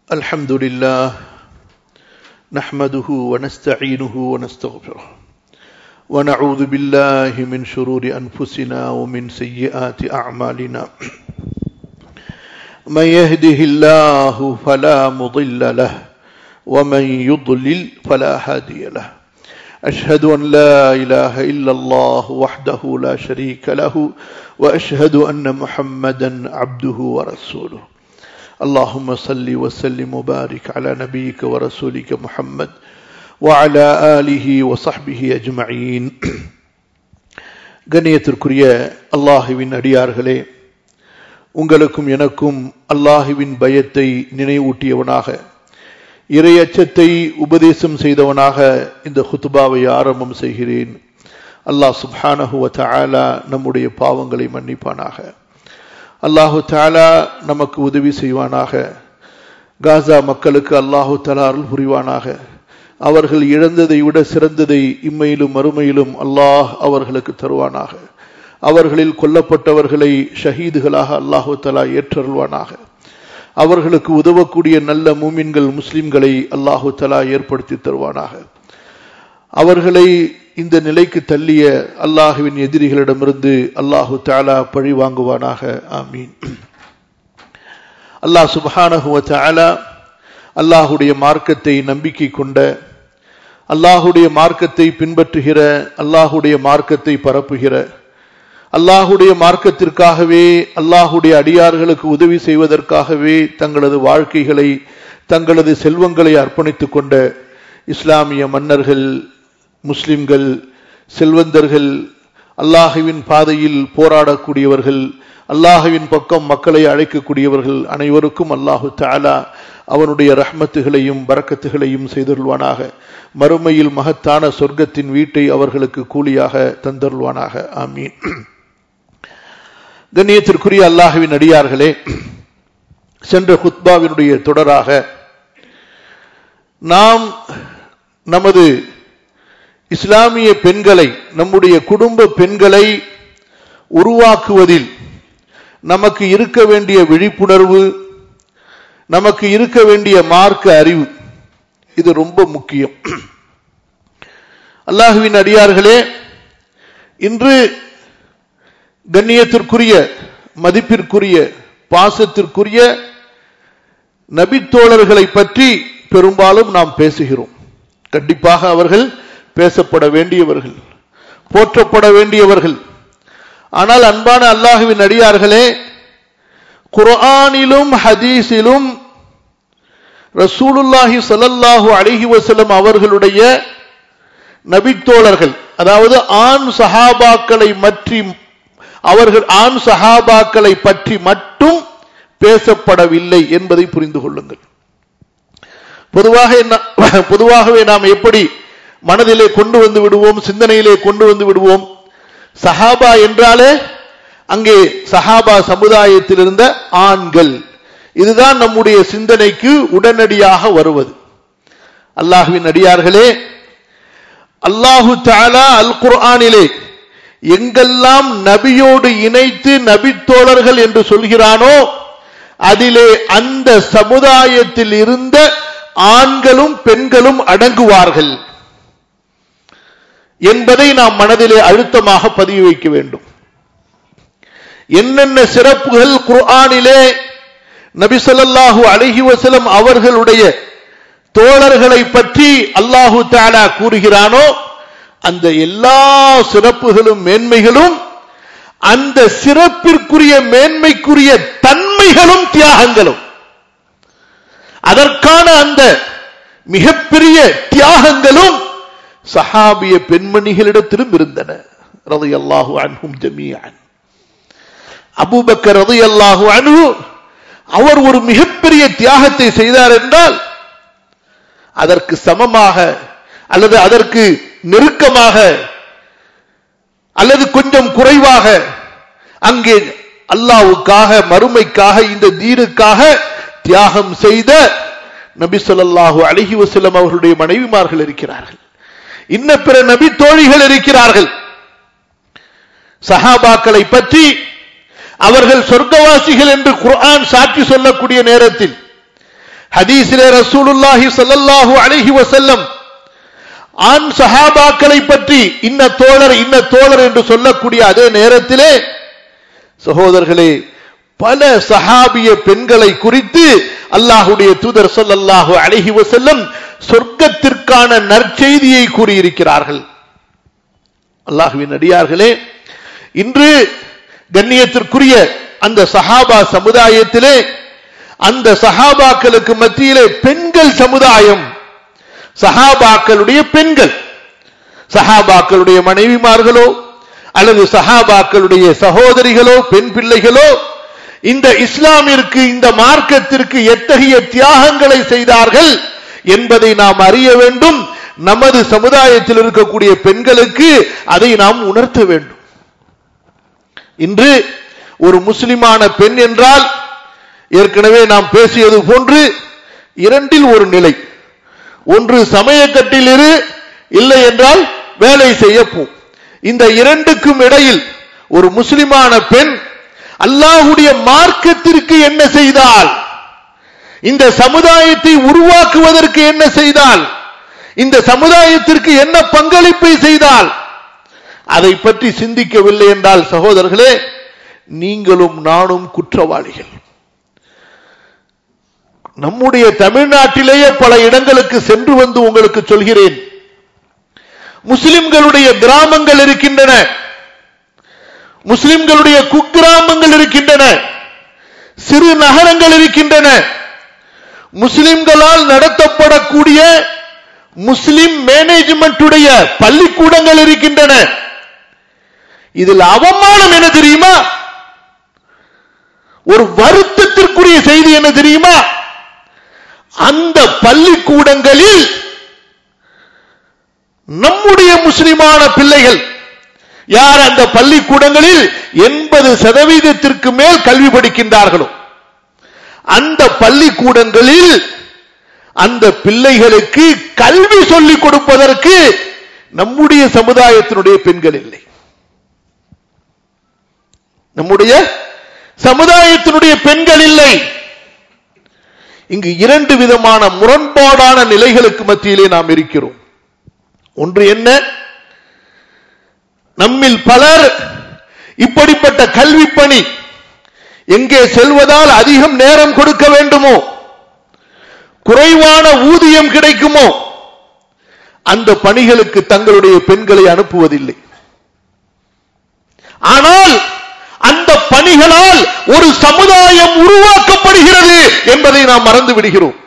الحمد لله نحمده ونستعينه ونستغفره ونعوذ بالله من شرور أنفسنا ومن سيئات أعمالنا من يهده الله فلا مضل له ومن يضلل فلا هادي له أشهد أن لا إله إلا الله وحده لا شريك له وأشهد أن محمدا عبده ورسوله اللهم صل وسلم وبارك على نبيك ورسولك محمد وعلى آله وصحبه أجمعين கண்ணியத்திற்குரிய அல்லாஹுவின் அடியார்களே உங்களுக்கும் எனக்கும் அல்லாஹுவின் பயத்தை நினைவூட்டியவனாக இறையச்சத்தை உபதேசம் செய்தவனாக இந்த ஹுத்துபாவை ஆரம்பம் செய்கிறேன் அல்லாஹ் சுப்ஹானஹுவ தஆலா நம்முடைய பாவங்களை மன்னிப்பானாக அல்லாஹு தாலா நமக்கு உதவி செய்வானாக காசா மக்களுக்கு அல்லாஹு தலா அருள் புரிவானாக அவர்கள் இழந்ததை விட சிறந்ததை இம்மையிலும் மறுமையிலும் அல்லாஹ் அவர்களுக்கு தருவானாக அவர்களில் கொல்லப்பட்டவர்களை ஷஹீதுகளாக அல்லாஹு தலா ஏற்றருள்வானாக அவர்களுக்கு உதவக்கூடிய நல்ல மூமின்கள் முஸ்லிம்களை அல்லாஹு தலா ஏற்படுத்தி தருவானாக அவர்களை இந்த நிலைக்கு தள்ளிய அல்லாஹுவின் எதிரிகளிடமிருந்து அல்லாஹு தாலா பழி வாங்குவானாக ஆமீன் அல்லாஹ் சுபஹானஹுவ தாலா அல்லாஹுடைய மார்க்கத்தை நம்பிக்கை கொண்ட அல்லாஹுடைய மார்க்கத்தை பின்பற்றுகிற அல்லாஹுடைய மார்க்கத்தை பரப்புகிற அல்லாஹுடைய மார்க்கத்திற்காகவே அல்லாஹுடைய அடியார்களுக்கு உதவி செய்வதற்காகவே தங்களது வாழ்க்கைகளை தங்களது செல்வங்களை அர்ப்பணித்துக் கொண்ட இஸ்லாமிய மன்னர்கள் முஸ்லிம்கள் செல்வந்தர்கள் அல்லாஹுவின் பாதையில் போராடக்கூடியவர்கள் அல்லாஹுவின் பக்கம் மக்களை அழைக்கக்கூடியவர்கள் அனைவருக்கும் அல்லாஹு தாலா அவனுடைய ரஹ்மத்துகளையும் பறக்கத்துகளையும் செய்தருள்வானாக மறுமையில் மகத்தான சொர்க்கத்தின் வீட்டை அவர்களுக்கு கூலியாக தந்தருள்வானாக ஆமீன் கண்ணியத்திற்குரிய அல்லாஹுவின் அடியார்களே சென்ற ஹுத்பாவினுடைய தொடராக நாம் நமது இஸ்லாமிய பெண்களை நம்முடைய குடும்ப பெண்களை உருவாக்குவதில் நமக்கு இருக்க வேண்டிய விழிப்புணர்வு நமக்கு இருக்க வேண்டிய மார்க்க அறிவு இது ரொம்ப முக்கியம் அல்லாஹுவின் அடியார்களே இன்று கண்ணியத்திற்குரிய மதிப்பிற்குரிய பாசத்திற்குரிய நபித்தோழர்களை பற்றி பெரும்பாலும் நாம் பேசுகிறோம் கண்டிப்பாக அவர்கள் பேசப்பட வேண்டியவர்கள் போற்றப்பட வேண்டியவர்கள் ஆனால் அன்பான அல்லாஹுவின் அடியார்களே குர்ஆனிலும் ஹதீஸிலும் ரசூலுல்லாஹி சல்லல்லாஹு அலிஹி வசலம் அவர்களுடைய நபித்தோழர்கள் அதாவது ஆண் சஹாபாக்களை மற்றி அவர்கள் ஆண் சஹாபாக்களை பற்றி மட்டும் பேசப்படவில்லை என்பதை புரிந்து கொள்ளுங்கள் பொதுவாக பொதுவாகவே நாம் எப்படி மனதிலே கொண்டு வந்து விடுவோம் சிந்தனையிலே கொண்டு வந்து விடுவோம் சஹாபா என்றாலே அங்கே சஹாபா சமுதாயத்தில் இருந்த ஆண்கள் இதுதான் நம்முடைய சிந்தனைக்கு உடனடியாக வருவது அல்லாஹுவின் அடியார்களே அல்லாஹு தாலா அல் குர்ஆனிலே எங்கெல்லாம் நபியோடு இணைத்து நபித்தோழர்கள் என்று சொல்கிறானோ அதிலே அந்த சமுதாயத்தில் இருந்த ஆண்களும் பெண்களும் அடங்குவார்கள் என்பதை நாம் மனதிலே அழுத்தமாக பதிவு வைக்க வேண்டும் என்னென்ன சிறப்புகள் குர்ஆனிலே நபிசல்லாஹு அலஹி வசலம் அவர்களுடைய தோழர்களை பற்றி அல்லாஹு தாலா கூறுகிறானோ அந்த எல்லா சிறப்புகளும் மேன்மைகளும் அந்த சிறப்பிற்குரிய மேன்மைக்குரிய தன்மைகளும் தியாகங்களும் அதற்கான அந்த மிகப்பெரிய தியாகங்களும் சஹாபிய பெண்மணிகளிடத்திலும் இருந்தன ரதி அல்லாஹு அன்ஹும் ஜமீஅன் அபூபக்கர் ரதி அல்லாஹு அன்ஹு அவர் ஒரு மிகப்பெரிய தியாகத்தை செய்தார் என்றால் அதற்கு சமமாக அல்லது அதற்கு நெருக்கமாக அல்லது கொஞ்சம் குறைவாக அங்கே அல்லாவுக்காக மறுமைக்காக இந்த தீனுக்காக தியாகம் செய்த நபி சொல்லாஹு அலஹி வசலம் அவர்களுடைய மனைவிமார்கள் இருக்கிறார்கள் இன்ன பிற நபி தோழிகள் இருக்கிறார்கள் சஹாபாக்களை பற்றி அவர்கள் சொர்க்கவாசிகள் என்று குர்ஆன் சாட்சி சொல்லக்கூடிய நேரத்தில் ஹதீஸிலே ரசூலுல்லாஹி ஸல்லல்லாஹு அலைஹி வஸல்லம் ஆண் சஹாபாக்களை பற்றி இன்ன தோழர் இன்ன தோழர் என்று சொல்லக்கூடிய அதே நேரத்திலே சகோதரர்களே பல சஹாபிய பெண்களை குறித்து அல்லாஹுடைய தூதர் சொல்லல்லாஹு அழகி வசல்லம் சொர்க்கத்திற்கான நற்செய்தியை கூறியிருக்கிறார்கள் அல்லாஹுவின் அடியார்களே இன்று கண்ணியத்திற்குரிய அந்த சஹாபா சமுதாயத்திலே அந்த சஹாபாக்களுக்கு மத்தியிலே பெண்கள் சமுதாயம் சஹாபாக்களுடைய பெண்கள் சஹாபாக்களுடைய மனைவிமார்களோ அல்லது சஹாபாக்களுடைய சகோதரிகளோ பெண் பிள்ளைகளோ இந்த இஸ்லாமிற்கு இந்த மார்க்கத்திற்கு எத்தகைய தியாகங்களை செய்தார்கள் என்பதை நாம் அறிய வேண்டும் நமது சமுதாயத்தில் இருக்கக்கூடிய பெண்களுக்கு அதை நாம் உணர்த்த வேண்டும் இன்று ஒரு முஸ்லிமான பெண் என்றால் ஏற்கனவே நாம் பேசியது போன்று இரண்டில் ஒரு நிலை ஒன்று சமயக்கட்டில் இரு இல்லை என்றால் வேலை செய்ய போ இந்த இரண்டுக்கும் இடையில் ஒரு முஸ்லிமான பெண் அல்லாஹுடைய மார்க்கத்திற்கு என்ன செய்தால் இந்த சமுதாயத்தை உருவாக்குவதற்கு என்ன செய்தால் இந்த சமுதாயத்திற்கு என்ன பங்களிப்பை செய்தால் அதை பற்றி சிந்திக்கவில்லை என்றால் சகோதரர்களே நீங்களும் நானும் குற்றவாளிகள் நம்முடைய தமிழ்நாட்டிலேயே பல இடங்களுக்கு சென்று வந்து உங்களுக்கு சொல்கிறேன் முஸ்லிம்களுடைய கிராமங்கள் இருக்கின்றன முஸ்லிம்களுடைய குக்கிராமங்கள் இருக்கின்றன சிறு நகரங்கள் இருக்கின்றன முஸ்லிம்களால் நடத்தப்படக்கூடிய முஸ்லிம் மேனேஜ்மெண்ட்டுடைய பள்ளிக்கூடங்கள் இருக்கின்றன இதில் அவமானம் என்ன தெரியுமா ஒரு வருத்தத்திற்குரிய செய்தி என்ன தெரியுமா அந்த பள்ளிக்கூடங்களில் நம்முடைய முஸ்லிமான பிள்ளைகள் யார் அந்த பள்ளிக்கூடங்களில் எண்பது சதவீதத்திற்கு மேல் கல்வி படிக்கின்றார்களோ அந்த பள்ளிக்கூடங்களில் அந்த பிள்ளைகளுக்கு கல்வி சொல்லிக் கொடுப்பதற்கு நம்முடைய சமுதாயத்தினுடைய பெண்கள் இல்லை நம்முடைய சமுதாயத்தினுடைய பெண்கள் இல்லை இங்கு இரண்டு விதமான முரண்பாடான நிலைகளுக்கு மத்தியிலே நாம் இருக்கிறோம் ஒன்று என்ன நம்மில் பலர் இப்படிப்பட்ட கல்வி பணி எங்கே செல்வதால் அதிகம் நேரம் கொடுக்க வேண்டுமோ குறைவான ஊதியம் கிடைக்குமோ அந்த பணிகளுக்கு தங்களுடைய பெண்களை அனுப்புவதில்லை ஆனால் அந்த பணிகளால் ஒரு சமுதாயம் உருவாக்கப்படுகிறது என்பதை நாம் மறந்து விடுகிறோம்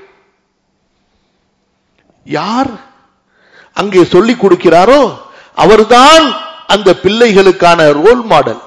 யார் அங்கே சொல்லிக் கொடுக்கிறாரோ அவர்தான் அந்த பிள்ளைகளுக்கான ரோல் மாடல்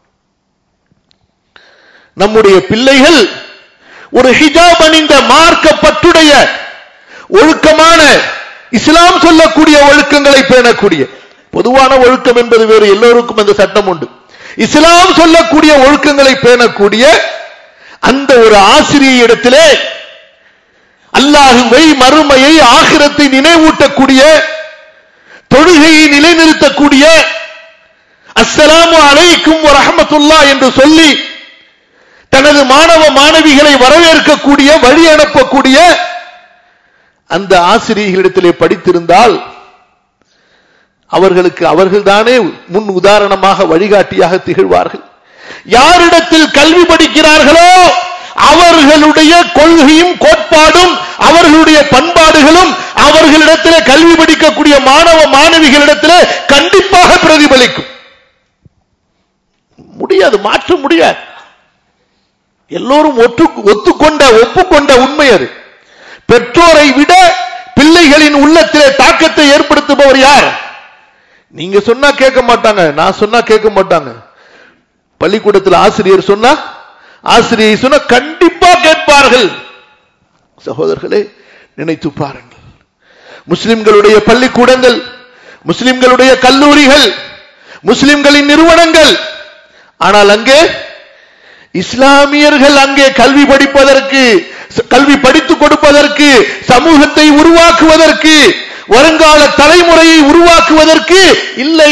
நம்முடைய பிள்ளைகள் ஒரு ஹிஜாப் அணிந்த மார்க்க பற்றுடைய ஒழுக்கமான இஸ்லாம் சொல்லக்கூடிய ஒழுக்கங்களை பேணக்கூடிய பொதுவான ஒழுக்கம் என்பது வேறு எல்லோருக்கும் அந்த சட்டம் உண்டு இஸ்லாம் சொல்லக்கூடிய ஒழுக்கங்களை பேணக்கூடிய அந்த ஒரு ஆசிரிய இடத்திலே அல்லாஹுவை மறுமையை ஆகிரத்தை நினைவூட்டக்கூடிய தொழுகையை நிலைநிறுத்தக்கூடிய அஸ்ஸலாமு அலைக்கும் ரஹமத்துல்லா என்று சொல்லி தனது மாணவ மாணவிகளை வரவேற்கக்கூடிய வழி அனுப்பக்கூடிய அந்த ஆசிரியர்களிடத்திலே படித்திருந்தால் அவர்களுக்கு அவர்கள்தானே முன் உதாரணமாக வழிகாட்டியாக திகழ்வார்கள் யாரிடத்தில் கல்வி படிக்கிறார்களோ அவர்களுடைய கொள்கையும் கோட்பாடும் அவர்களுடைய பண்பாடுகளும் அவர்களிடத்திலே கல்வி படிக்கக்கூடிய மாணவ மாணவிகளிடத்திலே கண்டிப்பாக பிரதிபலிக்கும் முடியாது மாற்ற முடியாது எல்லோரும் ஒற்று ஒத்துக்கொண்ட ஒப்புக்கொண்ட உண்மை அது பெற்றோரை விட பிள்ளைகளின் உள்ளத்திலே தாக்கத்தை ஏற்படுத்துபவர் யார் நீங்க சொன்னா கேட்க மாட்டாங்க நான் சொன்னா கேட்க மாட்டாங்க பள்ளிக்கூடத்தில் ஆசிரியர் சொன்னா ஆசிரியை சொன்னா கண்டிப்பா கேட்பார்கள் சகோதரர்களே நினைத்து பாருங்கள் முஸ்லிம்களுடைய பள்ளிக்கூடங்கள் முஸ்லிம்களுடைய கல்லூரிகள் முஸ்லிம்களின் நிறுவனங்கள் ஆனால் அங்கே இஸ்லாமியர்கள் அங்கே கல்வி படிப்பதற்கு கல்வி படித்துக் கொடுப்பதற்கு சமூகத்தை உருவாக்குவதற்கு வருங்கால தலைமுறையை உருவாக்குவதற்கு இல்லை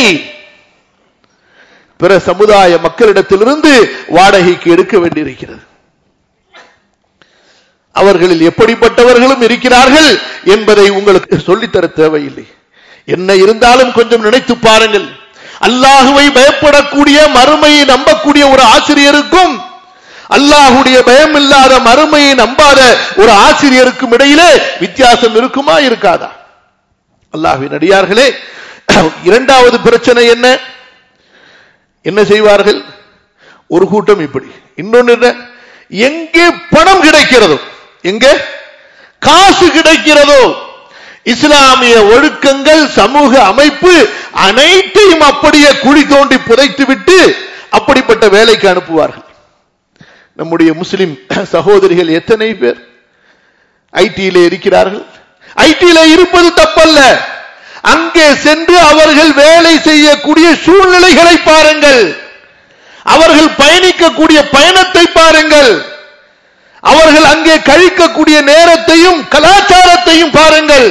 பிற சமுதாய மக்களிடத்திலிருந்து வாடகைக்கு எடுக்க வேண்டியிருக்கிறது அவர்களில் எப்படிப்பட்டவர்களும் இருக்கிறார்கள் என்பதை உங்களுக்கு சொல்லித்தர தேவையில்லை என்ன இருந்தாலும் கொஞ்சம் நினைத்து பாருங்கள் அல்லாஹுவை பயப்படக்கூடிய மறுமையை நம்பக்கூடிய ஒரு ஆசிரியருக்கும் அல்லாஹுடைய பயம் இல்லாத மறுமையை நம்பாத ஒரு ஆசிரியருக்கும் இடையிலே வித்தியாசம் இருக்குமா இருக்காதா அல்லாஹின் அடியார்களே இரண்டாவது பிரச்சனை என்ன என்ன செய்வார்கள் ஒரு கூட்டம் இப்படி இன்னொன்னு என்ன எங்கே பணம் கிடைக்கிறதோ எங்கே காசு கிடைக்கிறதோ இஸ்லாமிய ஒழுக்கங்கள் சமூக அமைப்பு அனைத்தையும் அப்படியே குழி தோண்டி புதைத்து விட்டு அப்படிப்பட்ட வேலைக்கு அனுப்புவார்கள் நம்முடைய முஸ்லிம் சகோதரிகள் எத்தனை பேர் ஐடியில இருக்கிறார்கள் ஐடியில இருப்பது தப்பல்ல அங்கே சென்று அவர்கள் வேலை செய்யக்கூடிய சூழ்நிலைகளை பாருங்கள் அவர்கள் பயணிக்கக்கூடிய பயணத்தை பாருங்கள் அவர்கள் அங்கே கழிக்கக்கூடிய நேரத்தையும் கலாச்சாரத்தையும் பாருங்கள்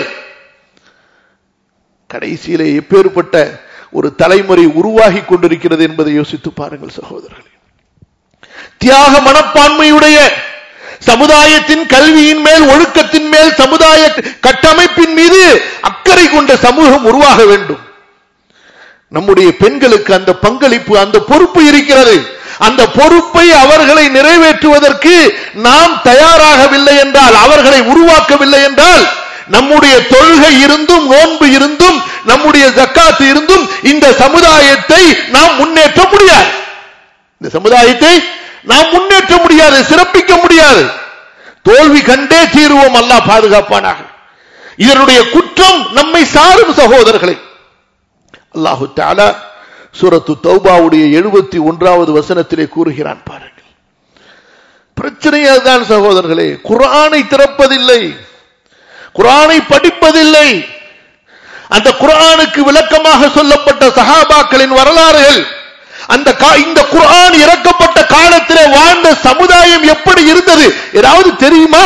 கடைசியில எப்பேற்பட்ட ஒரு தலைமுறை உருவாகி கொண்டிருக்கிறது என்பதை யோசித்து பாருங்கள் சகோதரர்களே தியாக மனப்பான்மையுடைய சமுதாயத்தின் கல்வியின் மேல் ஒழுக்கத்தின் மேல் சமுதாய கட்டமைப்பின் மீது அக்கறை கொண்ட சமூகம் உருவாக வேண்டும் நம்முடைய பெண்களுக்கு அந்த பங்களிப்பு அந்த பொறுப்பு இருக்கிறது அந்த பொறுப்பை அவர்களை நிறைவேற்றுவதற்கு நாம் தயாராகவில்லை என்றால் அவர்களை உருவாக்கவில்லை என்றால் நம்முடைய தொழுகை இருந்தும் நோன்பு இருந்தும் நம்முடைய ஜக்காத்து இருந்தும் இந்த சமுதாயத்தை நாம் முன்னேற்ற முடியாது இந்த சமுதாயத்தை நாம் முன்னேற்ற முடியாது சிறப்பிக்க முடியாது தோல்வி கண்டே தீருவோம் அல்லா பாதுகாப்பானாக இதனுடைய குற்றம் நம்மை சாரும் சகோதரர்களை அல்லாஹு தாலா சூரத்து தௌபாவுடைய எழுபத்தி ஒன்றாவது வசனத்திலே கூறுகிறான் பாருங்கள் பிரச்சனை அதுதான் சகோதரர்களே குரானை திறப்பதில்லை குரானை படிப்பதில்லை அந்த குரானுக்கு விளக்கமாக சொல்லப்பட்ட சஹாபாக்களின் வரலாறுகள் அந்த இந்த குரான் இறக்கப்பட்ட காலத்திலே வாழ்ந்த சமுதாயம் எப்படி இருந்தது ஏதாவது தெரியுமா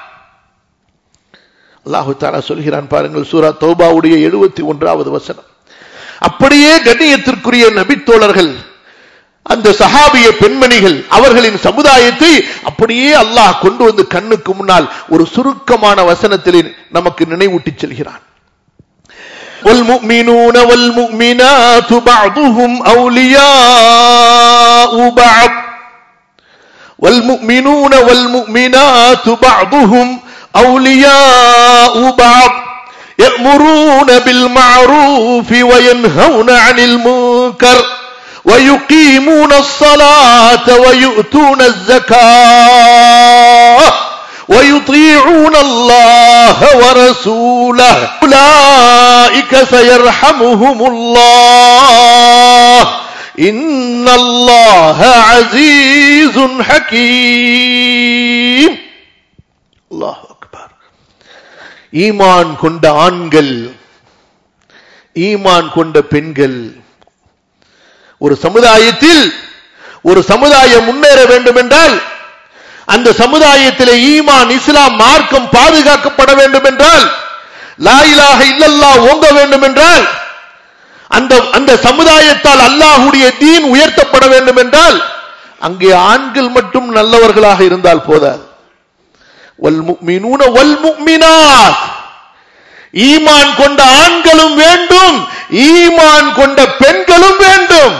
அல்லாஹு தாலா சொல்கிறான் பாருங்கள் சூரா தௌபாவுடைய எழுபத்தி ஒன்றாவது வசனம் அப்படியே கண்ணியத்திற்குரிய நபித்தோழர்கள் அந்த சஹாபிய பெண்மணிகள் அவர்களின் சமுதாயத்தை அப்படியே அல்லாஹ் கொண்டு வந்து கண்ணுக்கு முன்னால் ஒரு சுருக்கமான வசனத்திலே நமக்கு நினைவூட்டி செல்கிறான் والمؤمنون والمؤمنات بعضهم أولياء بعض والمؤمنون والمؤمنات بعضهم أولياء بعض يأمرون بالمعروف وينهون عن المنكر ويقيمون الصلاة ويؤتون الزكاة ويطيعون الله ورسوله أولئك سيرحمهم الله إن الله عزيز حكيم الله أكبر ஈமான் கொண்ட ஆண்கள் ஈமான் கொண்ட பெண்கள் ஒரு சமுதாயத்தில் ஒரு சமுதாயம் முன்னேற வேண்டும் என்றால் அந்த சமுதாயத்திலே ஈமான் இஸ்லாம் மார்க்கம் பாதுகாக்கப்பட வேண்டும் என்றால் லாயிலாக இல்லல்லா ஓங்க வேண்டும் என்றால் அந்த அந்த சமுதாயத்தால் அல்லாஹுடைய தீன் உயர்த்தப்பட வேண்டும் என்றால் அங்கே ஆண்கள் மட்டும் நல்லவர்களாக இருந்தால் போதாது ஈமான் கொண்ட ஆண்களும் வேண்டும் ஈமான் கொண்ட பெண்களும் வேண்டும்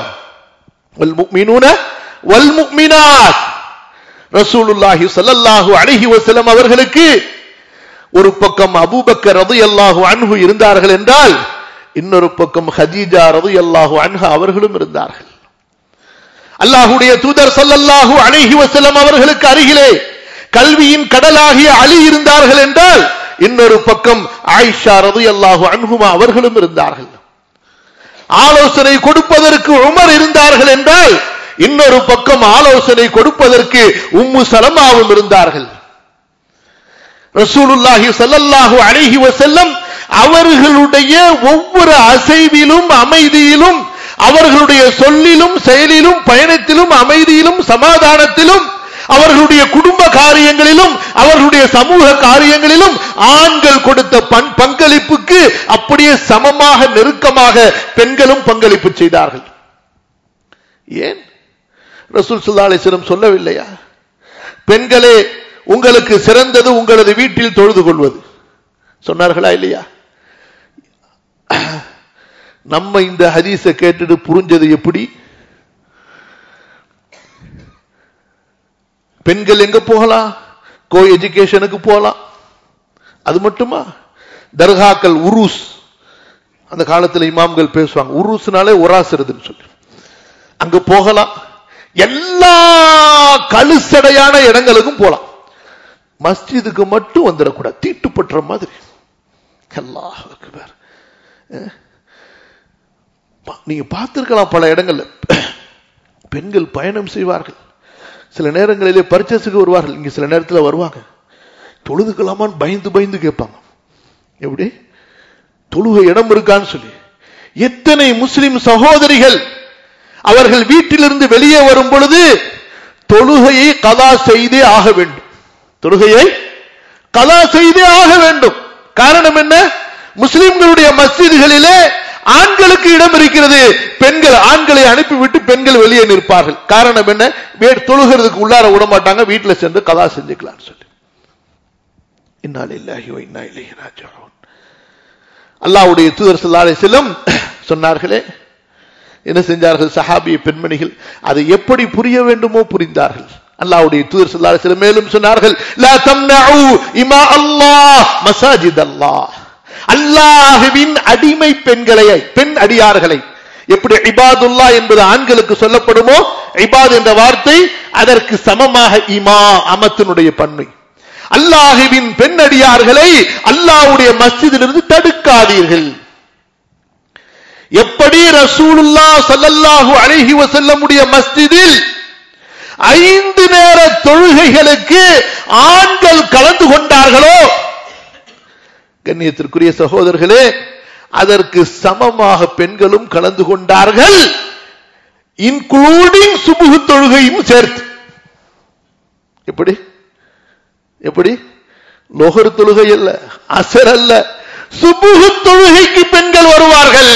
ரசூலுல்லாஹி சல்லல்லாஹு அழகி வசலம் அவர்களுக்கு ஒரு பக்கம் அபூபக்கர் ரது அல்லாஹு அன்ஹு இருந்தார்கள் என்றால் இன்னொரு பக்கம் ஹதீஜா ரது அல்லாஹு அன்ஹு அவர்களும் இருந்தார்கள் அல்லாஹுடைய தூதர் சல்லல்லாஹு அழகி வசலம் அவர்களுக்கு அருகிலே கல்வியின் கடலாகிய அலி இருந்தார்கள் என்றால் இன்னொரு பக்கம் ஆயிஷா ரது அல்லாஹு அன்ஹுமா அவர்களும் இருந்தார்கள் ஆலோசனை கொடுப்பதற்கு உமர் இருந்தார்கள் என்றால் இன்னொரு பக்கம் ஆலோசனை கொடுப்பதற்கு உம்மு சலமாவும் இருந்தார்கள் ரசூலுல்லாஹி சல்லல்லாஹு அலைஹி வஸல்லம் அவர்களுடைய ஒவ்வொரு அசைவிலும் அமைதியிலும் அவர்களுடைய சொல்லிலும் செயலிலும் பயணத்திலும் அமைதியிலும் சமாதானத்திலும் அவர்களுடைய குடும்ப காரியங்களிலும் அவர்களுடைய சமூக காரியங்களிலும் ஆண்கள் கொடுத்த பங்களிப்புக்கு அப்படியே சமமாக நெருக்கமாக பெண்களும் பங்களிப்பு செய்தார்கள் ஏன் ரசூல் சுல்லா அலிஸ்லம் சொல்லவில்லையா பெண்களே உங்களுக்கு சிறந்தது உங்களது வீட்டில் தொழுது கொள்வது சொன்னார்களா இல்லையா நம்ம இந்த ஹதீஸை கேட்டுட்டு புரிஞ்சது எப்படி பெண்கள் எங்க போகலாம் கோ எஜுகேஷனுக்கு போகலாம் அது மட்டுமா தர்காக்கள் உருஸ் அந்த காலத்துல இமாம்கள் பேசுவாங்க உருஸ்னாலே ஒராசுறதுன்னு சொல்லி அங்க போகலாம் எல்லா கழுசடையான இடங்களுக்கும் போலாம் மஸ்ஜிதுக்கு மட்டும் வந்துடக்கூடாது தீட்டுப்பட்டுற மாதிரி அல்லாஹ் அக்பர். அஹ். பா- நீங்க பார்த்திருக்கலாம் பல இடங்கள்ல பெண்கள் பயணம் செய்வார்கள் சில நேரங்களிலே பர்ச்சேஸுக்கு வருவார்கள் இங்க சில நேரத்தில் வருவாங்க தொழுதுக்கலாமான்னு பயந்து பயந்து கேட்பாங்க எப்படி தொழுகை இடம் இருக்கான்னு சொல்லி எத்தனை முஸ்லிம் சகோதரிகள் அவர்கள் வீட்டிலிருந்து வெளியே வரும் பொழுது தொழுகையை கதா செய்தே ஆக வேண்டும் தொழுகையை கதா செய்தே ஆக வேண்டும் காரணம் என்ன முஸ்லிம்களுடைய மஸ்ஜிதுகளிலே ஆண்களுக்கு இடம் இருக்கிறது பெண்கள் ஆண்களை அனுப்பிவிட்டு பெண்கள் வெளியே நிற்பார்கள் காரணம் என்ன வே- தொழுகிறதுக்கு உள்ளார விட மாட்டாங்க வீட்டுல சென்று கதா செஞ்சுக்கலாம்னு சொல்லி இன்னால் இல்லாஹி இன்னா இலைஹி ராஜிஊன் அல்லாஹ்வுடைய தூதர் ஸல்லல்லாஹு அலைஹி வஸல்லம் சொன்னார்களே என்ன செஞ்சார்கள் சஹாபிய பெண்மணிகள் அதை எப்படி புரிய வேண்டுமோ புரிந்தார்கள் அல்லாஹ்வுடைய தூதர் ஸல்லல்லாஹு அலைஹி வஸல்லம் மேலும் சொன்னார்கள் லா தம்னஉ இமா அல்லாஹ் மசாஜித் அல்லாஹ் அல்லாஹ்வின் அடிமை பெண்களை பெண் அடியார்களை எப்படி இபாதுல்லா என்பது ஆண்களுக்கு சொல்லப்படுமோ இபாத் என்ற வார்த்தை அதற்கு சமமாக இமா அமத்தினுடைய பன்மை அல்லாஹுவின் பெண் அடியார்களை அல்லாஹ்வுடைய மஸ்ஜிதிலிருந்து தடுக்காதீர்கள் எப்படி ரசூலுல்லா ஸல்லல்லாஹு அலைஹி வஸல்லமுடைய மஸ்ஜிதில் ஐந்து நேர தொழுகைகளுக்கு ஆண்கள் கலந்து கொண்டார்களோ கண்ணியத்திற்குரிய சகோதரர்களே அதற்கு சமமாக பெண்களும் கலந்து கொண்டார்கள் இன்க்ளூடிங் சுபுகு தொழுகையும் சேர்த்து எப்படி எப்படி லோகர் தொழுகை அல்ல அசர் அல்ல சுபுகு தொழுகைக்கு பெண்கள் வருவார்கள்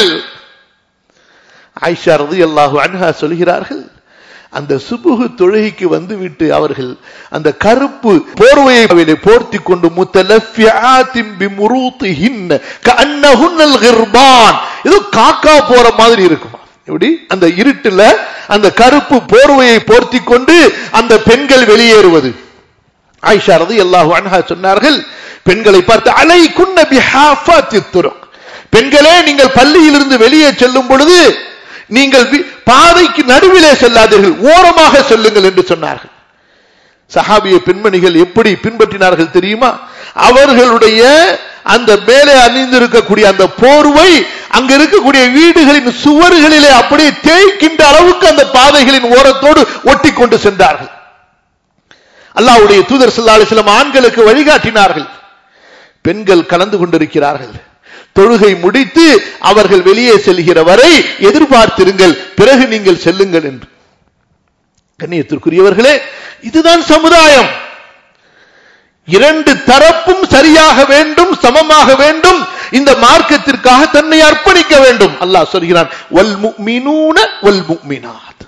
ஆயிஷா ரலியல்லாஹு அன்ஹா சொல்கிறார்கள் அந்த சுபுகு தொழுகைக்கு வந்துவிட்டு அவர்கள் அந்த கருப்பு போர்வையை அதிலே போர்த்தி கொண்டு முத்தலஃபியாத்தின் பிமுரூத்திஹின்ன கஅன்னஹுன்னல் கிர்பான் இது காக்கா போற மாதிரி இருக்குமா எப்படி அந்த இருட்டுல அந்த கருப்பு போர்வையை போர்த்தி கொண்டு அந்த பெண்கள் வெளியேறுவது ஆயிஷா ரலியல்லாஹு அன்ஹா சொன்னார்கள் பெண்களை பார்த்து அலை குன்ன பிஹாஃபாத்தி துருக் பெண்களே நீங்கள் பள்ளியிலிருந்து வெளியே செல்லும் பொழுது நீங்கள் வி- பாதைக்கு நடுவிலே செல்லாதீர்கள் ஓரமாக செல்லுங்கள் என்று சொன்னார்கள் சஹாபிய பெண்மணிகள் எப்படி பின்பற்றினார்கள் தெரியுமா அவர்களுடைய அந்த மேலே அணிந்திருக்கக்கூடிய அந்த போர்வை அங்க இருக்கக்கூடிய வீடுகளின் சுவர்களிலே அப்படியே தேய்க்கின்ற அளவுக்கு அந்த பாதைகளின் ஓரத்தோடு ஒட்டி கொண்டு சென்றார்கள் அல்லாஹ்வுடைய தூதர் ஸல்லல்லாஹு அலைஹி வஸல்லம் ஆண்களுக்கு வழிகாட்டினார்கள் பெண்கள் கலந்து கொண்டிருக்கிறார்கள் தொழுகை முடித்து அவர்கள் வெளியே செல்கிற வரை எதிர்பார்த்திருங்கள் பிறகு நீங்கள் செல்லுங்கள் என்று கண்ணியத்திற்குரியவர்களே இதுதான் சமுதாயம் இரண்டு தரப்பும் சரியாக வேண்டும் சமமாக வேண்டும் இந்த மார்க்கத்திற்காக தன்னை அர்ப்பணிக்க வேண்டும் அல்லாஹ் சொல்கிறான் வல் முஃமினூன வல் முஃமினாத்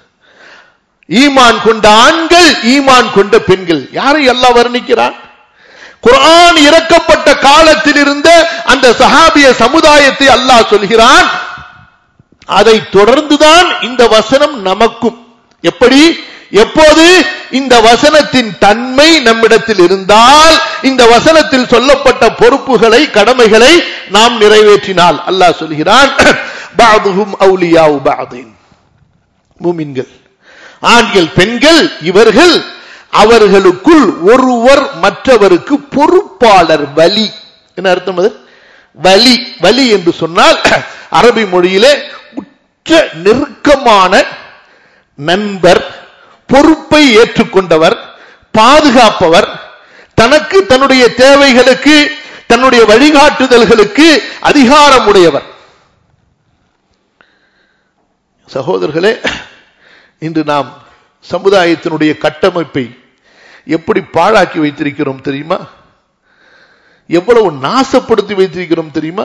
ஈமான் கொண்ட ஆண்கள் ஈமான் கொண்ட பெண்கள் யாரை அல்லாஹ் வர்ணிக்கிறான் குர்ஆன் இறக்கப்பட்ட காலத்தில் இருந்த அந்த சஹாபிய சமுதாயத்தை அல்லாஹ் சொல்கிறான் அதை தொடர்ந்துதான் இந்த வசனம் நமக்கும் எப்படி எப்போது இந்த வசனத்தின் தன்மை நம்மிடத்தில் இருந்தால் இந்த வசனத்தில் சொல்லப்பட்ட பொறுப்புகளை கடமைகளை நாம் நிறைவேற்றினால் அல்லாஹ் சொல்கிறான் பாதுகும் அவுலியாவு பாதின் மூமின்கள் ஆண்கள் பெண்கள் இவர்கள் அவர்களுக்குள் ஒருவர் மற்றவருக்கு பொறுப்பாளர் வலி என்ன அர்த்தம் அது வலி வலி என்று சொன்னால் அரபி மொழியிலே உற்ற நெருக்கமான நண்பர் பொறுப்பை ஏற்றுக்கொண்டவர் பாதுகாப்பவர் தனக்கு தன்னுடைய தேவைகளுக்கு தன்னுடைய வழிகாட்டுதல்களுக்கு அதிகாரமுடையவர் சகோதரர்களே இன்று நாம் சமுதாயத்தினுடைய கட்டமைப்பை எப்படி பாழாக்கி வைத்திருக்கிறோம் தெரியுமா எவ்வளவு நாசப்படுத்தி வைத்திருக்கிறோம் தெரியுமா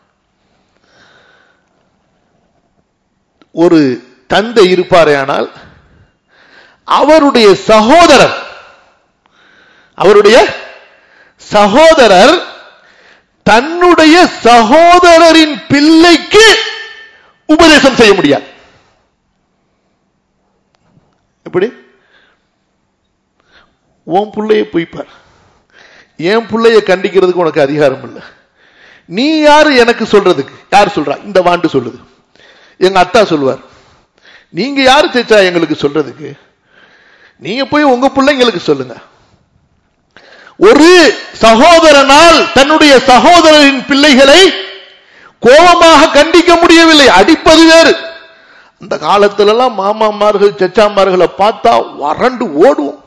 ஒரு தந்தை இருப்பாரே ஆனால் அவருடைய சகோதரர் அவருடைய சகோதரர் தன்னுடைய சகோதரரின் பிள்ளைக்கு உபதேசம் செய்ய முடியாது எப்படி உன் பிள்ளைய பொய்ப்பார் என் பிள்ளைய கண்டிக்கிறதுக்கு உனக்கு அதிகாரம் இல்லை நீ யாரு எனக்கு சொல்றதுக்கு யார் சொல்றா இந்த வாண்டு சொல்லுது எங்க அத்தா சொல்லுவார் நீங்க யாரு சேச்சா எங்களுக்கு சொல்றதுக்கு நீங்க போய் உங்க பிள்ளைங்களுக்கு சொல்லுங்க ஒரு சகோதரனால் தன்னுடைய சகோதரரின் பிள்ளைகளை கோபமாக கண்டிக்க முடியவில்லை அடிப்பது வேறு அந்த காலத்துல எல்லாம் மாமாமார்கள் சச்சாமார்களை பார்த்தா வறண்டு ஓடுவோம்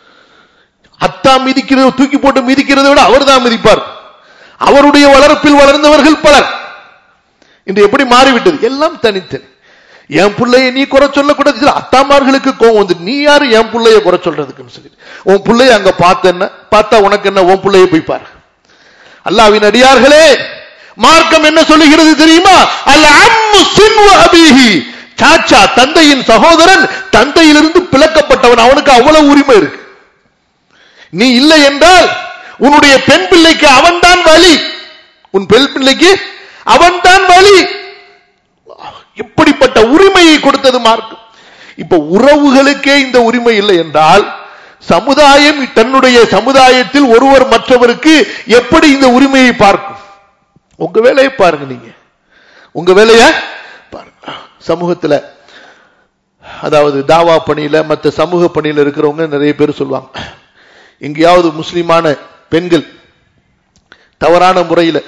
அத்தா மிதிக்கிறது தூக்கி போட்டு மிதிக்கிறதை விட அவர் தான் மிதிப்பார் அவருடைய வளர்ப்பில் வளர்ந்தவர்கள் பலர் இன்று எப்படி மாறிவிட்டது எல்லாம் தனித்தனி என் பிள்ளைய நீ குறை சொல்லக்கூடாது சில அத்தாமார்களுக்கு கோவம் வந்து நீ யாரு என் பிள்ளைய குறை சொல்றதுக்குன்னு சொல்லி உன் பிள்ளைய அங்க பார்த்த என்ன பார்த்தா உனக்கு என்ன உன் பிள்ளைய போய் பாரு அல்லாவின் அடியார்களே மார்க்கம் என்ன சொல்லுகிறது தெரியுமா அல்ல அம்மு சின்வ அபிஹி சாச்சா தந்தையின் சகோதரன் தந்தையிலிருந்து பிளக்கப்பட்டவன் அவனுக்கு அவ்வளவு உரிமை இருக்கு நீ இல்லை என்றால் உன்னுடைய பெண் பிள்ளைக்கு அவன்தான் வழி உன் பெண் பிள்ளைக்கு அவன்தான் வழி எப்படிப்பட்ட உரிமையை கொடுத்தது மார்க்கம் இப்ப உறவுகளுக்கே இந்த உரிமை இல்லை என்றால் சமுதாயம் தன்னுடைய சமுதாயத்தில் ஒருவர் மற்றவருக்கு எப்படி இந்த உரிமையை பார்க்கும் உங்க வேலையை பாருங்க நீங்க உங்க வேலைய பாருங்க சமூகத்துல அதாவது தாவா பணியில மற்ற சமூக பணியில இருக்கிறவங்க நிறைய பேர் சொல்லுவாங்க எங்கேயாவது முஸ்லிமான பெண்கள் தவறான முறையில்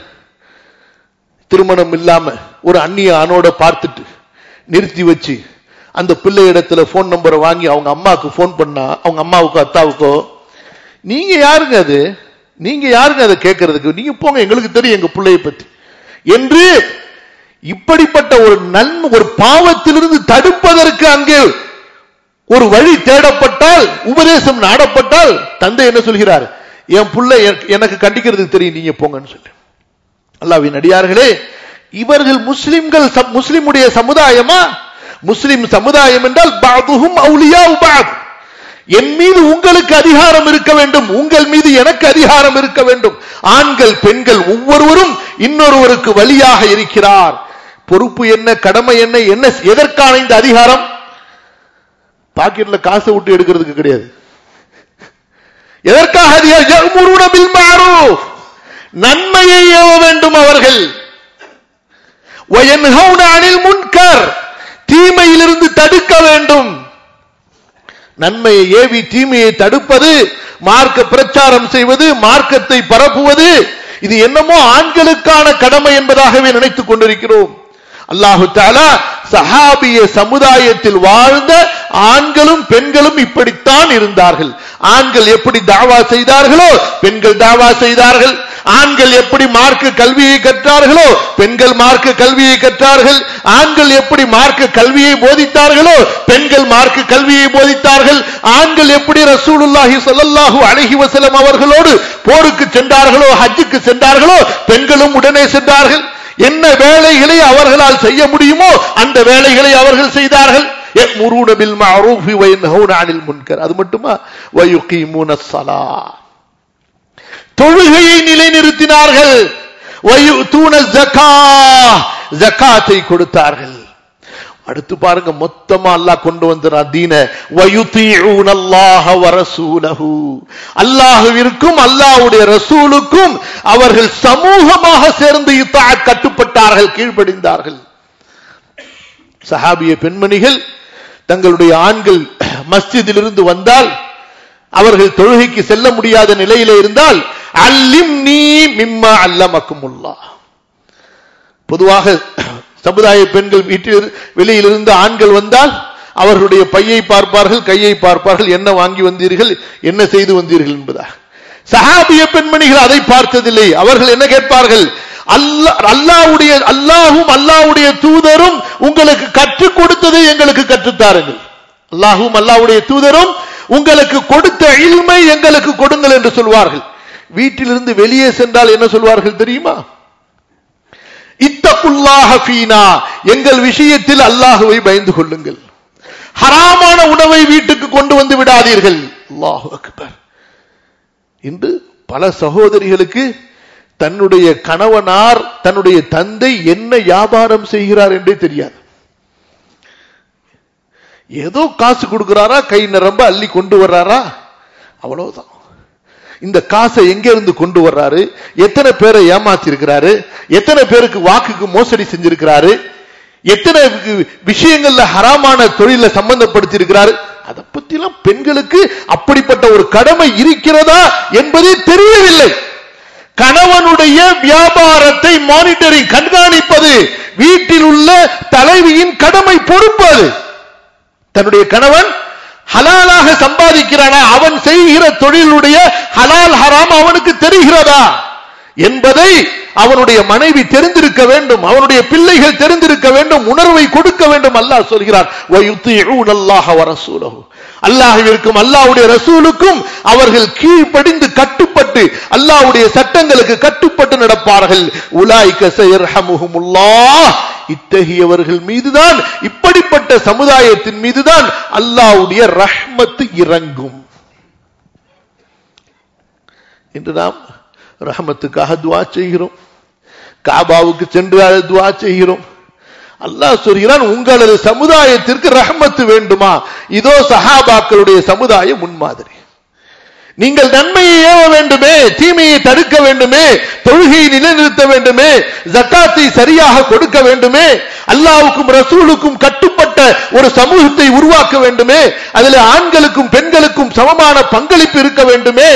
திருமணம் இல்லாம ஒரு அந்நிய ஆணோட பார்த்துட்டு நிறுத்தி வச்சு அந்த பிள்ளை இடத்துல போன் நம்பரை வாங்கி அவங்க அம்மாவுக்கு போன் பண்ணா அவங்க அம்மாவுக்கோ அத்தாவுக்கோ நீங்க யாருங்க அது நீங்க யாருங்க அதை கேட்கறதுக்கு நீங்க போங்க எங்களுக்கு தெரியும் எங்க பிள்ளைய பத்தி என்று இப்படிப்பட்ட ஒரு நன்மை ஒரு பாவத்திலிருந்து தடுப்பதற்கு அங்கே ஒரு வழி தேடப்பட்டால் உபதேசம் நாடப்பட்டால் தந்தை என்ன சொல்கிறார் என் புள்ள எனக்கு கண்டிக்கிறதுக்கு தெரியும் நீங்க போங்கன்னு சொல்லி அல்லாவின் அடியார்களே இவர்கள் முஸ்லிம்கள் முஸ்லிமுடைய சமுதாயமா முஸ்லிம் சமுதாயம் என்றால் பாதுகும் அவுலியா உபாத் என் மீது உங்களுக்கு அதிகாரம் இருக்க வேண்டும் உங்கள் மீது எனக்கு அதிகாரம் இருக்க வேண்டும் ஆண்கள் பெண்கள் ஒவ்வொருவரும் இன்னொருவருக்கு வழியாக இருக்கிறார் பொறுப்பு என்ன கடமை என்ன என்ன எதற்கான இந்த அதிகாரம் பாக்கெட்ல காசை விட்டு எடுக்கிறதுக்கு கிடையாது எதற்காக அதிகாரம் நன்மையை ஏவ வேண்டும் அவர்கள் அணில் முன்கர் தீமையிலிருந்து தடுக்க வேண்டும் நன்மையை ஏவி தீமையை தடுப்பது மார்க்க பிரச்சாரம் செய்வது மார்க்கத்தை பரப்புவது இது என்னமோ ஆண்களுக்கான கடமை என்பதாகவே நினைத்துக் கொண்டிருக்கிறோம் அல்லாஹு தாலா சஹாபிய சமுதாயத்தில் வாழ்ந்த ஆண்களும் பெண்களும் இப்படித்தான் இருந்தார்கள் ஆண்கள் எப்படி தாவா செய்தார்களோ பெண்கள் தாவா செய்தார்கள் ஆண்கள் எப்படி மார்க்க கல்வியை கற்றார்களோ பெண்கள் மார்க்க கல்வியை கற்றார்கள் ஆண்கள் எப்படி மார்க்க கல்வியை போதித்தார்களோ பெண்கள் மார்க்க கல்வியை போதித்தார்கள் ஆண்கள் எப்படி ரசூலுல்லாஹி ஸல்லல்லாஹு அலைஹி வஸல்லம் அவர்களோடு போருக்கு சென்றார்களோ ஹஜ்ஜுக்கு சென்றார்களோ பெண்களும் உடனே சென்றார்கள் என்ன வேலைகளை அவர்களால் செய்ய முடியுமோ அந்த வேலைகளை அவர்கள் செய்தார்கள் يأمرون بالمعروف وينهون عن المنكر அது மட்டுமா ويقيمون الصلاة தொழுகையை நிலைநிறுத்தினார்கள் ويؤتون الزكاة ஜகாத்தை கொடுத்தார்கள் அடுத்து பாருங்க மொத்தமா அல்லாஹ் கொண்டு வந்தார் தீன வயுத்தீஊன அல்லாஹ வரசூலஹு அல்லாஹ்விற்கும் அல்லாஹ்வுடைய ரசூலுக்கும் அவர்கள் சமூகமாக சேர்ந்து இத்தாத் கட்டுப்பட்டார்கள் கீழ்ப்படிந்தார்கள் சஹாபிய பெண்மணிகள் தங்களுடைய ஆண்கள் மஸ்ஜிதிலிருந்து வந்தால் அவர்கள் தொழுகைக்கு செல்ல முடியாத நிலையில இருந்தால் அல்லிம் நீ மிம்மா அல்லமக்குமுல்லா பொதுவாக சமுதாய பெண்கள் வீட்டில் வெளியிலிருந்து ஆண்கள் வந்தால் அவர்களுடைய பையை பார்ப்பார்கள் கையை பார்ப்பார்கள் என்ன வாங்கி வந்தீர்கள் என்ன செய்து வந்தீர்கள் என்பதாக சஹாபிய பெண்மணிகள் அதை பார்த்ததில்லை அவர்கள் என்ன கேட்பார்கள் அல்லா அல்லாவுடைய அல்லாஹும் அல்லாவுடைய தூதரும் உங்களுக்கு கற்றுக் கொடுத்ததை எங்களுக்கு கற்றுத்தாருங்கள் அல்லாஹும் அல்லாவுடைய தூதரும் உங்களுக்கு கொடுத்த இல்மை எங்களுக்கு கொடுங்கள் என்று சொல்வார்கள் வீட்டிலிருந்து வெளியே சென்றால் என்ன சொல்வார்கள் தெரியுமா இத்தகுல்லாஹ ஃபீனா எங்கள் விஷயத்தில் அல்லாஹுவை பயந்து கொள்ளுங்கள் ஹராமான உணவை வீட்டுக்கு கொண்டு வந்து விடாதீர்கள் அல்லாஹு அக்பர் இன்று பல சகோதரிகளுக்கு தன்னுடைய கணவனார் தன்னுடைய தந்தை என்ன வியாபாரம் செய்கிறார் என்றே தெரியாது ஏதோ காசு கொடுக்கிறாரா கை நிரம்ப அள்ளி கொண்டு வர்றாரா அவ்வளவுதான் இந்த காசை எங்க இருந்து கொண்டு வர்றாரு எத்தனை பேரை ஏமாத்தி இருக்கிறாரு எத்தனை பேருக்கு வாக்குக்கு மோசடி செஞ்சிருக்கிறாரு எத்தனை விஷயங்கள்ல ஹராமான தொழில சம்பந்தப்படுத்தி இருக்கிறாரு அதை பத்திலாம் பெண்களுக்கு அப்படிப்பட்ட ஒரு கடமை இருக்கிறதா என்பதே தெரியவில்லை கணவனுடைய வியாபாரத்தை மானிட்டரிங் கண்காணிப்பது வீட்டில் உள்ள தலைவியின் கடமை பொறுப்பு அது தன்னுடைய கணவன் ஹலாலாக சம்பாதிக்கிறானா அவன் செய்கிற தொழிலுடைய ஹலால் ஹராம் அவனுக்கு தெரிகிறதா என்பதை அவனுடைய மனைவி தெரிந்திருக்க வேண்டும் அவனுடைய பிள்ளைகள் தெரிந்திருக்க வேண்டும் உணர்வை கொடுக்க வேண்டும் அல்லாஹ் சொல்கிறார் அல்லாஹிற்கும் அல்லாவுடைய ரசூலுக்கும் அவர்கள் கீழ்ப்படிந்து கட்டுப்பட்டு அல்லாவுடைய சட்டங்களுக்கு கட்டுப்பட்டு நடப்பார்கள் உலாய்க்க செயர்ஹமுல்லாஹ் இத்தகையவர்கள் மீதுதான் இப்படிப்பட்ட சமுதாயத்தின் மீதுதான் அல்லாவுடைய ரஹ்மத்து இறங்கும் இன்று நாம் ரஹமத்துக்காக துவா செய்கிறோம் காபாவுக்கு சென்று துவா செய்கிறோம் அல்லாஹ் சொல்கிறான் உங்களது சமுதாயத்திற்கு ரஹமத்து வேண்டுமா இதோ சஹாபாக்களுடைய சமுதாயம் முன்மாதிரி நீங்கள் நன்மையை ஏவ வேண்டுமே தீமையை தடுக்க வேண்டுமே தொழுகையை நிலைநிறுத்த வேண்டுமே ஜக்காத்தை சரியாக கொடுக்க வேண்டுமே அல்லாவுக்கும் ரசூலுக்கும் கட்டுப்பட்ட ஒரு சமூகத்தை உருவாக்க வேண்டுமே அதில் ஆண்களுக்கும் பெண்களுக்கும் சமமான பங்களிப்பு இருக்க வேண்டுமே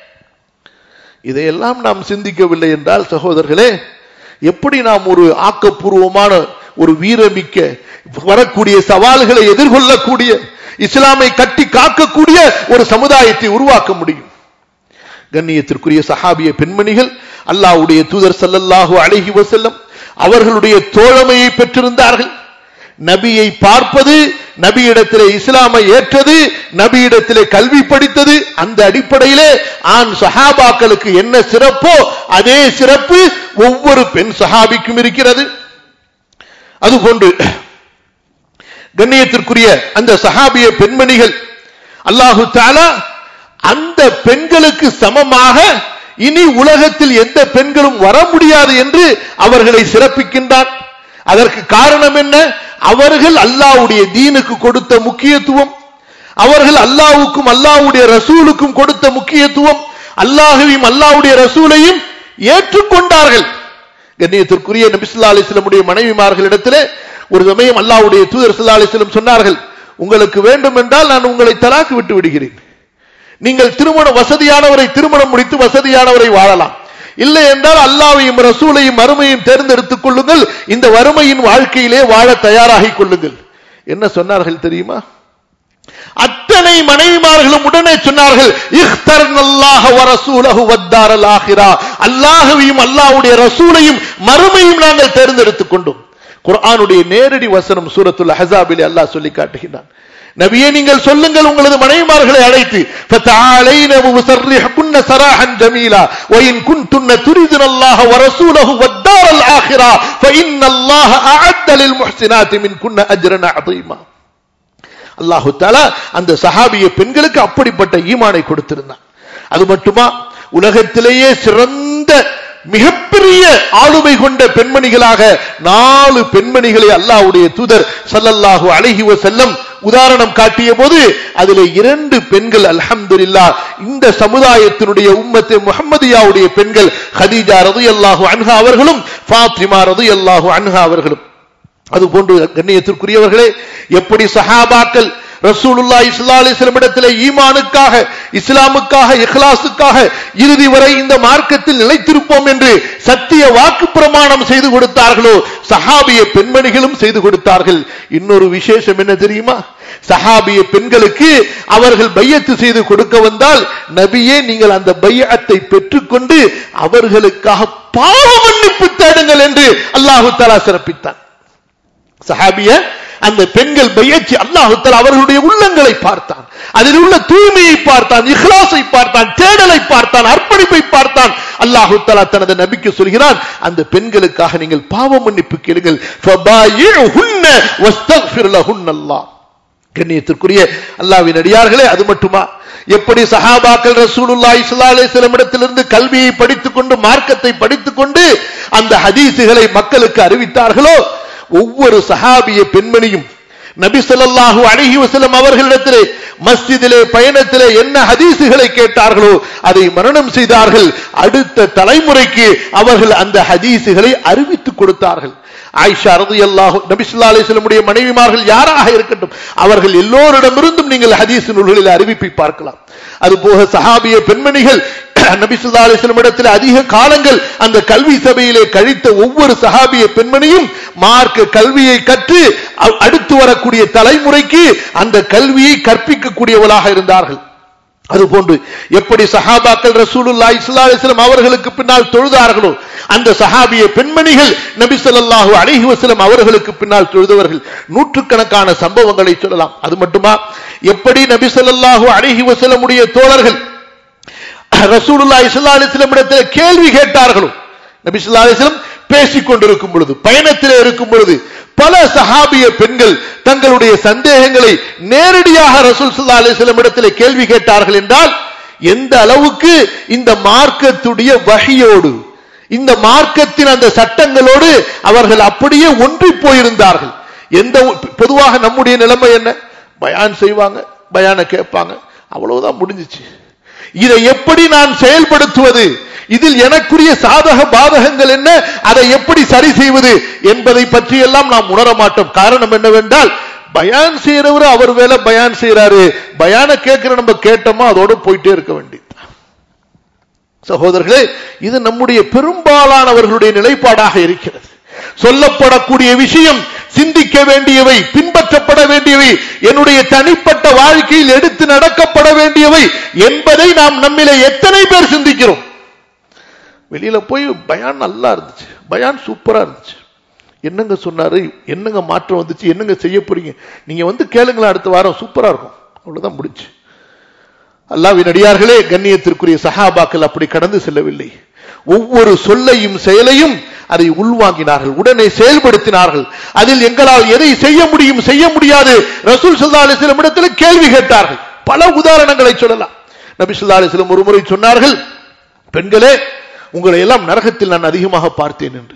இதையெல்லாம் நாம் சிந்திக்கவில்லை என்றால் சகோதரர்களே எப்படி நாம் ஒரு ஆக்கப்பூர்வமான ஒரு வீரமிக்க வரக்கூடிய சவால்களை எதிர்கொள்ளக்கூடிய இஸ்லாமை கட்டி காக்கக்கூடிய ஒரு சமுதாயத்தை உருவாக்க முடியும் கண்ணியத்திற்குரிய சஹாபிய பெண்மணிகள் அல்லாவுடைய தூதர் சல்லல்லாஹு அழகி வசல்லம் அவர்களுடைய தோழமையை பெற்றிருந்தார்கள் நபியை பார்ப்பது நபியிடத்திலே இஸ்லாமை ஏற்றது நபியிடத்திலே கல்வி படித்தது அந்த அடிப்படையிலே ஆண் சஹாபாக்களுக்கு என்ன சிறப்போ அதே சிறப்பு ஒவ்வொரு பெண் சஹாபிக்கும் இருக்கிறது அதுபோன்று கண்ணியத்திற்குரிய அந்த சஹாபிய பெண்மணிகள் அல்லாஹு தாலா அந்த பெண்களுக்கு சமமாக இனி உலகத்தில் எந்த பெண்களும் வர முடியாது என்று அவர்களை சிறப்பிக்கின்றான் அதற்கு காரணம் என்ன அவர்கள் அல்லாவுடைய தீனுக்கு கொடுத்த முக்கியத்துவம் அவர்கள் அல்லாவுக்கும் அல்லாவுடைய ரசூலுக்கும் கொடுத்த முக்கியத்துவம் அல்லாஹுவையும் அல்லாவுடைய ரசூலையும் ஏற்றுக்கொண்டார்கள் கண்ணியத்திற்குரிய நபிசுல்லா அலிஸ்லமுடைய மனைவிமார்களிடத்திலே ஒரு சமயம் அல்லாவுடைய தூதர் சுல்லா அலிஸ்லம் சொன்னார்கள் உங்களுக்கு வேண்டும் என்றால் நான் உங்களை தலாக்கு விட்டு விடுகிறேன் நீங்கள் திருமணம் வசதியானவரை திருமணம் முடித்து வசதியானவரை வாழலாம் இல்லை என்றால் அல்லாவையும் ரசூலையும் மறுமையும் தேர்ந்தெடுத்துக் கொள்ளுங்கள் இந்த வறுமையின் வாழ்க்கையிலே வாழ தயாராகிக் கொள்ளுங்கள் என்ன சொன்னார்கள் தெரியுமா அத்தனை மனைவிமார்களும் உடனே சொன்னார்கள் அல்லாஹுவையும் அல்லாவுடைய ரசூலையும் மறுமையும் நாங்கள் தேர்ந்தெடுத்துக் கொண்டோம் குர்ஆனுடைய நேரடி வசனம் சூரத்துல் ஹசாபிலே அல்லாஹ் சொல்லி காட்டுகிறான் நபியே நீங்கள் சொல்லுங்கள் உங்களது மனைவிமார்களை அழைத்து فتعالين وسرحكن سراحا جميلا وإن كنتن تريدن الله ورسوله والدار الآخرة فإن الله أعد للمحسنات منكن أجرا عظيما அல்லாஹு தாலா அந்த சஹாபிய பெண்களுக்கு அப்படிப்பட்ட ஈமானை கொடுத்திருந்தான் அது மட்டுமா உலகத்திலேயே சிறந்த மிகப்பெரிய ஆளுமை கொண்ட பெண்மணிகளாக நாலு பெண்மணிகளை அல்லாவுடைய தூதர் சல்லல்லாஹு அழகி செல்லம் உதாரணம் காட்டிய போது அதில் இரண்டு பெண்கள் அல்ஹம்துல்லா இந்த சமுதாயத்தினுடைய உம்மத்தை முகமதியாவுடைய பெண்கள் ஹதீஜா ரது அல்லாஹு அன்ஹா அவர்களும் ஃபாத்திமா ரது அல்லாஹு அன்ஹா அவர்களும் அது போன்று கண்ணியத்திற்குரியவர்களே எப்படி சஹாபாக்கள் ரசூலுல்லா இஸ்லா அலிஸ்லம் இடத்திலே ஈமானுக்காக இஸ்லாமுக்காக இஹ்லாசுக்காக இறுதி வரை இந்த மார்க்கத்தில் நிலைத்திருப்போம் என்று சத்திய வாக்கு பிரமாணம் செய்து கொடுத்தார்களோ சஹாபிய பெண்மணிகளும் செய்து கொடுத்தார்கள் இன்னொரு விசேஷம் என்ன தெரியுமா சஹாபிய பெண்களுக்கு அவர்கள் பையத்து செய்து கொடுக்க வந்தால் நபியே நீங்கள் அந்த பையத்தை பெற்றுக்கொண்டு அவர்களுக்காக பாவ மன்னிப்பு தேடுங்கள் என்று அல்லாஹு தலா சிறப்பித்தான் சஹாபிய அந்த பெண்கள் பயிற்சி அல்லாஹுத்தல் அவர்களுடைய உள்ளங்களை பார்த்தான் அதில் உள்ள தூய்மையை பார்த்தான் இஹ்லாசை பார்த்தான் தேடலை பார்த்தான் அர்ப்பணிப்பை பார்த்தான் அல்லாஹு தலா தனது நபிக்கு சொல்கிறான் அந்த பெண்களுக்காக நீங்கள் பாவ மன்னிப்பு கேளுங்கள் கண்ணியத்திற்குரிய அல்லாவின் அடியார்களே அது மட்டுமா எப்படி சஹாபாக்கள் ரசூலுல்லாஹி ஸல்லல்லாஹு அலைஹி வஸல்லம் இடத்திலிருந்து கல்வியை படித்துக் கொண்டு மார்க்கத்தை படித்துக் கொண்டு அந்த ஹதீஸுகளை மக்களுக்கு அறிவித்தார்களோ ஒவ்வொரு சஹாபிய பெண்மணியும் நபி ஸல்லல்லாஹு அலைஹி வஸல்லம் அவர்களிடத்திலே மஸ்ஜிதிலே பயணத்திலே என்ன ஹதீஸுகளை கேட்டார்களோ அதை மரணம் செய்தார்கள் அடுத்த தலைமுறைக்கு அவர்கள் அந்த ஹதீஸுகளை அறிவித்துக் கொடுத்தார்கள் ஆயிஷா ரலியல்லாஹு நபி ஸல்லல்லாஹு அலைஹி வஸல்லமுடைய மனைவிமார்கள் யாராக இருக்கட்டும் அவர்கள் எல்லோரிடமிருந்தும் நீங்கள் ஹதீஸ் நூல்களில் அறிவிப்பை பார்க்கலாம் அதுபோக சஹாபிய பெண்மணிகள் நபி ஸல்லல்லாஹு அலைஹி வஸல்லம் இடத்தில் அதிக காலங்கள் அந்த கல்வி சபையிலே கழித்த ஒவ்வொரு சஹாபிய பெண்மணியும் மார்க்க கல்வியை கற்று அ- அடுத்து வரக்கூடிய தலைமுறைக்கு அந்த கல்வியை கற்பிக்கக்கூடியவளாக இருந்தார்கள் அதுபோன்று எப்படி சஹாபாக்கள் ரசூலுல்லாஹி ஸல்லல்லாஹு அலைஹி வஸல்லம் அவர்களுக்கு பின்னால் தொழுதார்களோ அந்த சஹாபிய பெண்மணிகள் நபி ஸல்லல்லாஹு அலைஹி வஸல்லம் அவர்களுக்கு பின்னால் தொழுதவர்கள் நூற்றுக்கணக்கான சம்பவங்களை சொல்லலாம் அது மட்டுமா எப்படி நபி ஸல்லல்லாஹு அலைஹி வஸல்லமுடைய தோழர்கள் ரசூலுல்லாஹி ஸல்லல்லாஹு அலைஹி வஸல்லம் இடத்தில் கேள்வி கேட்டார்களோ நபி ஸல்லல்லாஹு அலைஹி வஸல்லம் பேசிக் கொண்டிருக்கும் பொழுது பயணத்திலே இருக்கும் பொழுது பல சஹாபிய பெண்கள் தங்களுடைய சந்தேகங்களை நேரடியாக ரசூல் ஸல்லல்லாஹு அலைஹி வஸல்லம் இடத்தில் கேள்வி கேட்டார்கள் என்றால் எந்த அளவுக்கு இந்த மார்க்கத்துடைய வகையோடு இந்த மார்க்கத்தின் அந்த சட்டங்களோடு அவர்கள் அப்படியே ஒன்றி போயிருந்தார்கள் எந்த பொதுவாக நம்முடைய நிலைமை என்ன பயான் செய்வாங்க பயான கேட்பாங்க அவ்வளவுதான் முடிஞ்சிச்சு இதை எப்படி நான் செயல்படுத்துவது இதில் எனக்குரிய சாதக பாதகங்கள் என்ன அதை எப்படி சரி செய்வது என்பதை பற்றி எல்லாம் நாம் உணர மாட்டோம் காரணம் என்னவென்றால் பயான் செய்யறவர் அவர் வேலை பயான் செய்யறாரு பயான கேட்கிற நம்ம கேட்டோமா அதோட போயிட்டே இருக்க வேண்டியது சகோதரர்களே இது நம்முடைய பெரும்பாலானவர்களுடைய நிலைப்பாடாக இருக்கிறது சொல்லப்படக்கூடிய விஷயம் சிந்திக்க வேண்டியவை பின்பற்றப்பட வேண்டியவை என்னுடைய தனிப்பட்ட வாழ்க்கையில் எடுத்து நடக்கப்பட வேண்டியவை என்பதை நாம் நம்மிலே எத்தனை பேர் சிந்திக்கிறோம் வெளியில போய் பயான் நல்லா இருந்துச்சு பயான் சூப்பரா இருந்துச்சு என்னங்க சொன்னாரு என்னங்க மாற்றம் வந்துச்சு என்னங்க செய்ய போறீங்க நீங்க வந்து கேளுங்களேன் அடுத்த வாரம் சூப்பரா இருக்கும் அவ்வளவுதான் முடிச்சு அல்லாவின் அடியார்களே கண்ணியத்திற்குரிய சஹாபாக்கள் அப்படி கடந்து செல்லவில்லை ஒவ்வொரு சொல்லையும் செயலையும் அதை உள்வாங்கினார்கள் உடனே செயல்படுத்தினார்கள் அதில் எங்களால் எதை செய்ய முடியும் செய்ய முடியாது ரசூல் சல்லா அலிஸ்லம் இடத்தில் கேள்வி கேட்டார்கள் பல உதாரணங்களை சொல்லலாம் நபி சொல்லா அலிஸ்லம் ஒரு முறை சொன்னார்கள் பெண்களே உங்களை எல்லாம் நரகத்தில் நான் அதிகமாக பார்த்தேன் என்று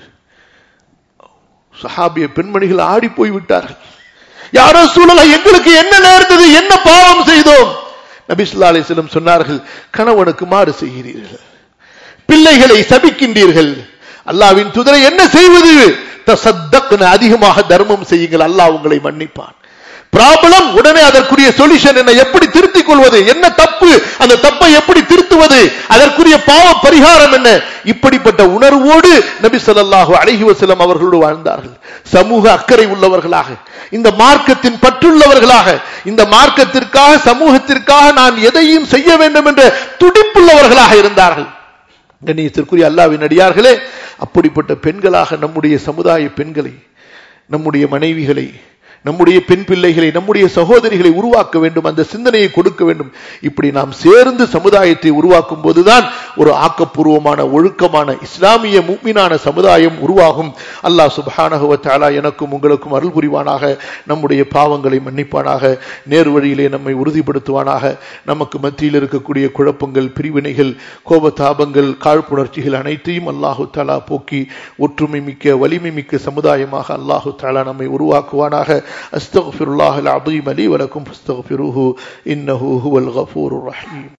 சஹாபிய பெண்மணிகள் ஆடி போய் விட்டார்கள் யாரோ சூழல எங்களுக்கு என்ன நேர்ந்தது என்ன பாவம் செய்தோம் நபிசுல்லா அலிஸ்லம் சொன்னார்கள் கணவனுக்கு மாறு செய்கிறீர்கள் பிள்ளைகளை சபிக்கின்றீர்கள் அல்லாவின் துதரை என்ன செய்வது தசத்தக்ன அதிகமாக தர்மம் செய்யுங்கள் அல்லாஹ் உங்களை மன்னிப்பான் ப்ராப்ளம் உடனே அதற்குரிய சொல்யூஷன் என்ன எப்படி திருத்திக் கொள்வது என்ன தப்பு அந்த தப்பை எப்படி திருத்துவது அதற்குரிய பாவ பரிகாரம் என்ன இப்படிப்பட்ட உணர்வோடு நபி ஸல்லல்லாஹு அலைஹி வஸல்லம் அவர்களோடு வாழ்ந்தார்கள் சமூக அக்கறை உள்ளவர்களாக இந்த மார்க்கத்தின் பற்றுள்ளவர்களாக இந்த மார்க்கத்திற்காக சமூகத்திற்காக நான் எதையும் செய்ய வேண்டும் என்ற துடிப்புள்ளவர்களாக இருந்தார்கள் கண்ணியத்திற்குரிய அல்லாவின் அடியார்களே அப்படிப்பட்ட பெண்களாக நம்முடைய சமுதாய பெண்களை நம்முடைய மனைவிகளை நம்முடைய பெண் பிள்ளைகளை நம்முடைய சகோதரிகளை உருவாக்க வேண்டும் அந்த சிந்தனையை கொடுக்க வேண்டும் இப்படி நாம் சேர்ந்து சமுதாயத்தை உருவாக்கும் போதுதான் ஒரு ஆக்கப்பூர்வமான ஒழுக்கமான இஸ்லாமிய முக்மினான சமுதாயம் உருவாகும் அல்லாஹ் சுபஹானஹுவ தாலா எனக்கும் உங்களுக்கும் அருள் புரிவானாக நம்முடைய பாவங்களை மன்னிப்பானாக நேர் வழியிலே நம்மை உறுதிப்படுத்துவானாக நமக்கு மத்தியில் இருக்கக்கூடிய குழப்பங்கள் பிரிவினைகள் கோபதாபங்கள் காழ்ப்புணர்ச்சிகள் அனைத்தையும் அல்லாஹு தாலா போக்கி ஒற்றுமை மிக்க வலிமை மிக்க சமுதாயமாக அல்லாஹு தாலா நம்மை உருவாக்குவானாக أستغفر الله العظيم لي ولكم فاستغفروه إنه هو الغفور الرحيم